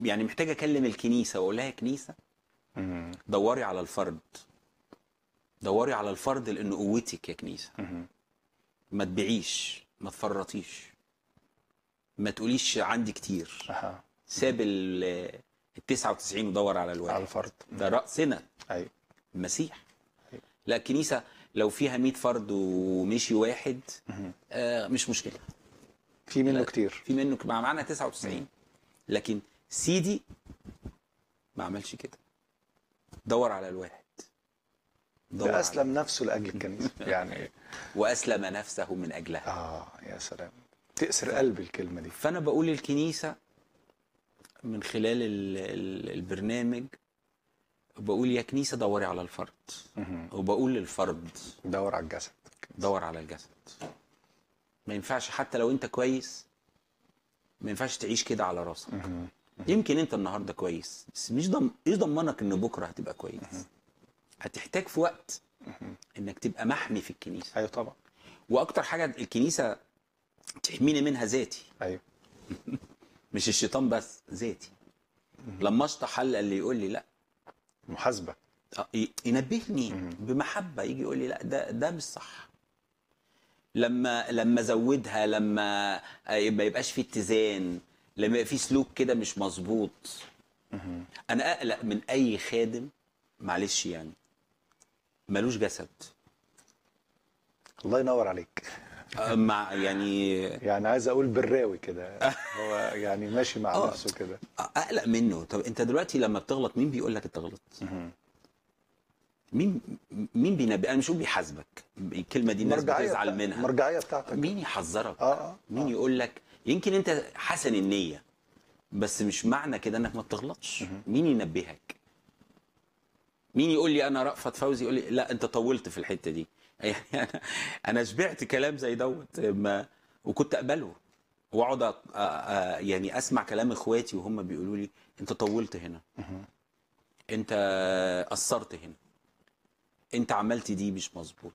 يعني محتاج اكلم الكنيسه واقول لها يا كنيسه مهم. دوري على الفرد دوري على الفرد لان قوتك يا كنيسه مهم. ما تبيعيش ما تفرطيش ما تقوليش عندي كتير أها. ساب ال ال 99 ودور على الواحد على الفرد ده رأسنا ايوه المسيح لا الكنيسة لو فيها 100 فرد ومشي واحد آه مش مشكلة في منه لا. كتير في منه مع معانا 99 لكن سيدي ما عملش كده دور على الواحد دور ده على اسلم نفسه لاجل الكنيسه يعني وأسلم نفسه من أجلها اه يا سلام تأسر قلبي الكلمه دي فأنا بقول للكنيسة من خلال ال ال البرنامج بقول يا كنيسة دوري على الفرد مهم. وبقول للفرد دور على الجسد دور على الجسد ما ينفعش حتى لو انت كويس ما ينفعش تعيش كده على راسك مهم. يمكن انت النهارده كويس بس مش ضم... ايش ضمنك ان بكره هتبقى كويس هتحتاج في وقت انك تبقى محمي في الكنيسه ايوه طبعا واكتر حاجه الكنيسه تحميني منها ذاتي ايوه مش الشيطان بس ذاتي لما اشطح حل اللي يقول لي لا محاسبه آه، ي- ينبهني بمحبه يجي يقول لي لا ده ده مش صح لما لما ازودها لما آه، ما يبقاش في اتزان لما يبقى في سلوك كده مش مظبوط انا اقلق من اي خادم معلش يعني ملوش جسد الله ينور عليك آه، مع يعني يعني عايز اقول براوي كده هو يعني ماشي مع آه. نفسه كده اقلق منه طب انت دلوقتي لما بتغلط مين بيقول لك انت غلطت مين مين بينبئ انا مش بقول بيحاسبك الكلمه دي الناس المرجعيه بتزعل بتاع- منها المرجعيه بتاعتك مين يحذرك اه اه مين يقول لك يمكن انت حسن النيه بس مش معنى كده انك ما بتغلطش مين ينبهك مين يقول لي انا رأفت فوزي يقول لي لا انت طولت في الحته دي يعني انا انا شبعت كلام زي دوت ما وكنت اقبله واقعد أ- أ- أ- يعني اسمع كلام اخواتي وهم بيقولوا لي انت طولت هنا انت قصرت هنا انت عملت دي مش مظبوط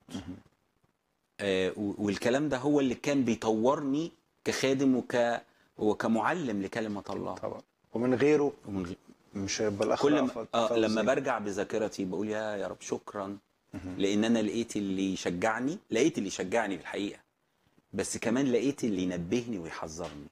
آه، و- والكلام ده هو اللي كان بيطورني كخادم وك وكمعلم لكلمه الله طبعا ومن غيره ومن غ- مش هيبقى الاخ كل ما رأفت آه فوزي. لما برجع بذاكرتي بقول يا يا رب شكرا لان انا لقيت اللي يشجعني لقيت اللي يشجعني في الحقيقه بس كمان لقيت اللي ينبهني ويحذرني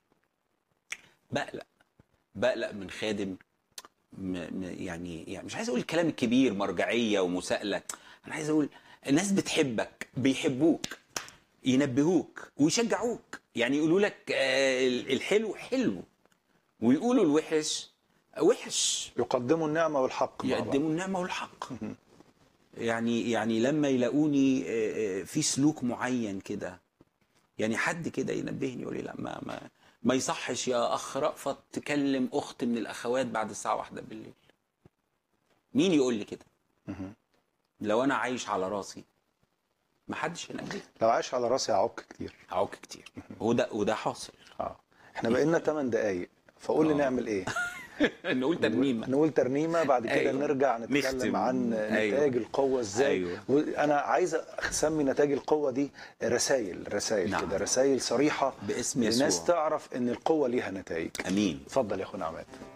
بقلق بقلق من خادم م م يعني, يعني مش عايز اقول الكلام الكبير مرجعيه ومساءله انا عايز اقول الناس بتحبك بيحبوك ينبهوك ويشجعوك يعني يقولوا لك آه، الحلو حلو ويقولوا الوحش وحش يقدموا النعمه والحق مع بعض. يقدموا النعمه والحق يعني يعني لما يلاقوني آه، آه، في سلوك معين كده يعني حد كده ينبهني يقول لي لا ما ما ما يصحش يا اخ رأفت تكلم اخت من الاخوات بعد الساعه واحدة بالليل مين يقول لي كده لو انا عايش على راسي ما حدش ينبهني لو عايش على راسي هعك كتير هعك كتير وده وده حاصل اه احنا بقينا 8 دقايق فقول لي آه. نعمل ايه نقول ترنيمه نقول ترنيمه بعد كده أيوة. نرجع نتكلم نختم. عن أيوة. نتائج القوه ازاي أيوة. وانا عايز اسمي نتائج القوه دي رسائل رسائل نعم. كده رسائل صريحه باسم لناس يسوع. تعرف ان القوه ليها نتائج امين اتفضل يا اخونا عماد